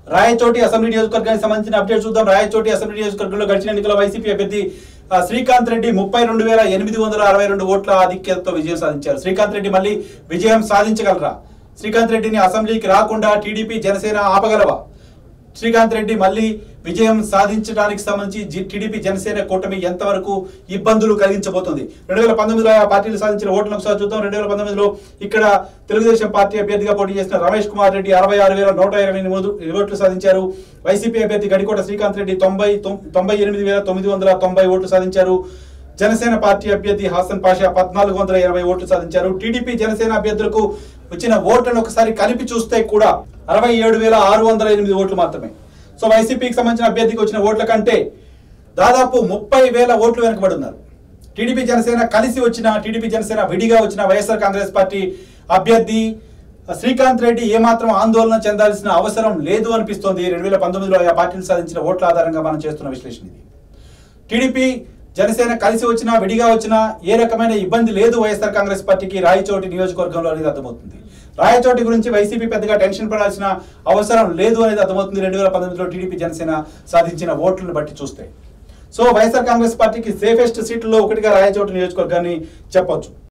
Rayachoti assembly నియోజకవర్గానికి సంబంధించిన update చూద్దాం రాయచోటి అసెంబ్లీ నియోజకవర్గంలో గడిచిన ఎన్నికల వైసీపీ అభ్యర్థి ఆ, శ్రీకాంత్ రెడ్డి ముప్పై రెండు వేల ఎనిమిది వందల అరవై రెండు ఓట్ల ఆధిక్యతతో విజయం సాధించారు శ్రీకాంత్ రెడ్డి మళ్ళీ విజయం సాధించగలరా శ్రీకాంత్ రెడ్డిని అసెంబ్లీకి రాకుండా టీడీపీ జనసేన ఆపగలవా శ్రీకాంత్ రెడ్డి మళ్ళీ విజయం సాధించడానికి సంబంధించి జి- టీడీపీ జనసేన కూటమి ఎంతవరకు ఇబ్బందులు కలిగించబోతుంది రెండు వేల పంతొమ్మిదిలో ఆ పార్టీలు సాధించిన ఓట్లను ఒకసారి చూద్దాం రెండు వేల పంతొమ్మిదిలో ఇక్కడ తెలుగుదేశం పార్టీ అభ్యర్థిగా పోటీ చేసిన రమేష్ కుమార్ రెడ్డి అరవై ఆరు వేల నూట ఇరవై ఎనిమిది ఓట్లు సాధించారు వైసీపీ అభ్యర్థి గడికోట శ్రీకాంత్ రెడ్డి తొంభై తొం- తొంభై ఎనిమిది వేల తొమ్మిది వందల తొంభై ఓట్లు సాధించారు జనసేన పార్టీ అభ్యర్థి హాసన్ పాషా పద్నాలుగు వందల ఇరవై ఓట్లు సాధించారు టీడీపీ జనసేన అభ్యర్థులకు వచ్చిన ఓట్లను ఒకసారి కలిపి చూస్తే కూడా అరవై ఏడు వేల ఆరు వందల ఎనిమిది ఓట్లు మాత్రమే సో వైసీపీకి సంబంధించిన అభ్యర్థికి వచ్చిన ఓట్ల కంటే దాదాపు ముప్పై వేల ఓట్లు వెనుకబడి ఉన్నారు టీడీపీ జనసేన కలిసి వచ్చిన టీడీపీ జనసేన విడిగా వచ్చిన వైఎస్ఆర్ కాంగ్రెస్ పార్టీ అభ్యర్థి శ్రీకాంత్ రెడ్డి ఏమాత్రం ఆందోళన చెందాల్సిన అవసరం లేదు అనిపిస్తోంది రెండు వేల పంతొమ్మిదిలో ఆ పార్టీలు సాధించిన ఓట్ల ఆధారంగా మనం చేస్తున్న విశ్లేషణ ఇది టీడీపీ జనసేన కలిసి వచ్చినా విడిగా వచ్చినా ఏ రకమైన ఇబ్బంది లేదు వైఎస్ఆర్ కాంగ్రెస్ పార్టీకి రాయచోటి నియోజకవర్గంలో అనేది అర్థమవుతుంది రాయచోటి గురించి వైసీపీ పెద్దగా టెన్షన్ పడాల్సిన అవసరం లేదు అనేది అర్థమవుతుంది రెండు వేల పంతొమ్మిదిలో టీడీపీ జనసేన సాధించిన ఓట్లను బట్టి చూస్తే సో వైఎస్ఆర్ కాంగ్రెస్ పార్టీకి సేఫెస్ట్ సీట్లలో ఒకటిగా రాయచోటి నియోజకవర్గాన్ని చెప్పొచ్చు